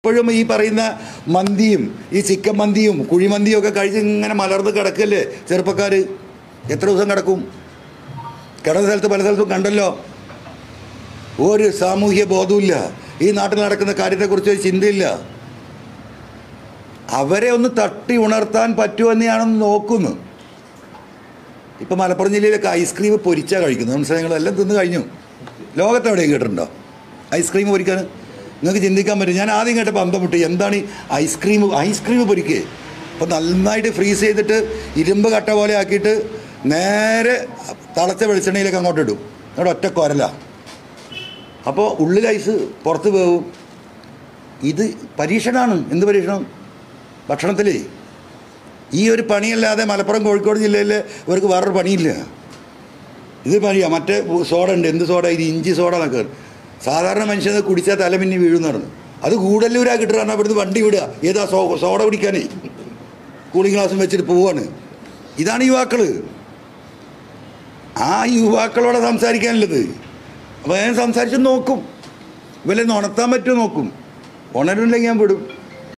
ഇപ്പോഴും ഈ പറയുന്ന മന്തിയും ഈ ചിക്കൻ മന്തിയും കുഴിമന്തിയും ഒക്കെ കഴിച്ച് ഇങ്ങനെ മലർന്ന് കിടക്കല്ലേ ചെറുപ്പക്കാർ എത്ര ദിവസം കിടക്കും കിടന്ന സ്ഥലത്ത് പല സ്ഥലത്തും കണ്ടല്ലോ ഒരു സാമൂഹ്യ ബോധവുമില്ല ഈ നാട്ടിൽ നടക്കുന്ന കാര്യത്തെക്കുറിച്ച് ഒരു ചിന്തയില്ല അവരെ ഒന്ന് തട്ടി ഉണർത്താൻ പറ്റുമെന്ന് ഞാനൊന്ന് നോക്കുന്നു ഇപ്പം മലപ്പുറം ജില്ലയിലൊക്കെ ഐസ്ക്രീം പൊരിച്ചാൽ കഴിക്കുന്നത് മനസ്സിലായി എല്ലാം തിന്ന് കഴിഞ്ഞു ലോകത്ത് എവിടെയും കേട്ടിട്ടുണ്ടോ ഐസ്ക്രീം പൊരിക്കാൻ നിങ്ങൾക്ക് ചിന്തിക്കാൻ പറ്റും ഞാൻ ആദ്യം കേട്ടപ്പോൾ അന്തം വിട്ടു എന്താണ് ഈ ഐസ്ക്രീം ഐസ്ക്രീം പൊരിക്കേ അപ്പോൾ നന്നായിട്ട് ഫ്രീസ് ചെയ്തിട്ട് ഇരുമ്പ് കട്ട പോലെ ആക്കിയിട്ട് നേരെ തളച്ച വെളിച്ചെണ്ണയിലേക്ക് അങ്ങോട്ട് ഇടും അവിടെ ഒറ്റ കൊരല അപ്പോൾ ഉള്ളിൽ ഐസ് പുറത്ത് വേവും ഇത് പരീക്ഷണമാണ് എന്ത് പരീക്ഷണം ഭക്ഷണത്തിൽ ഈ ഒരു പണിയല്ലാതെ മലപ്പുറം കോഴിക്കോട് ജില്ലയിൽ ഇവർക്ക് വേറൊരു പണിയില്ല ഇത് പണിയാ മറ്റേ സോഡ ഉണ്ട് എന്ത് സോഡ ഇത് ഇഞ്ചി സോഡ എന്നൊക്കെ സാധാരണ മനുഷ്യന് കുടിച്ചാൽ തലമിന്നി വീഴും നടന്നു അത് കൂടല്ലൂരാ കിട്ടുകയാണ് അവിടുന്ന് വണ്ടി വിടുക ഏതാ സോ സോഡ കുടിക്കാനേ കൂളിംഗ് ഗ്ലാസും വെച്ചിട്ട് പോവാണ് ഇതാണ് യുവാക്കൾ ആ യുവാക്കളോട് സംസാരിക്കാനുള്ളത് അപ്പോൾ ഞാൻ സംസാരിച്ച് നോക്കും ഇവരെ ഉണർത്താൻ പറ്റുമോ നോക്കും ഉണരുന്നില്ലെങ്കിൽ ഞാൻ വിടും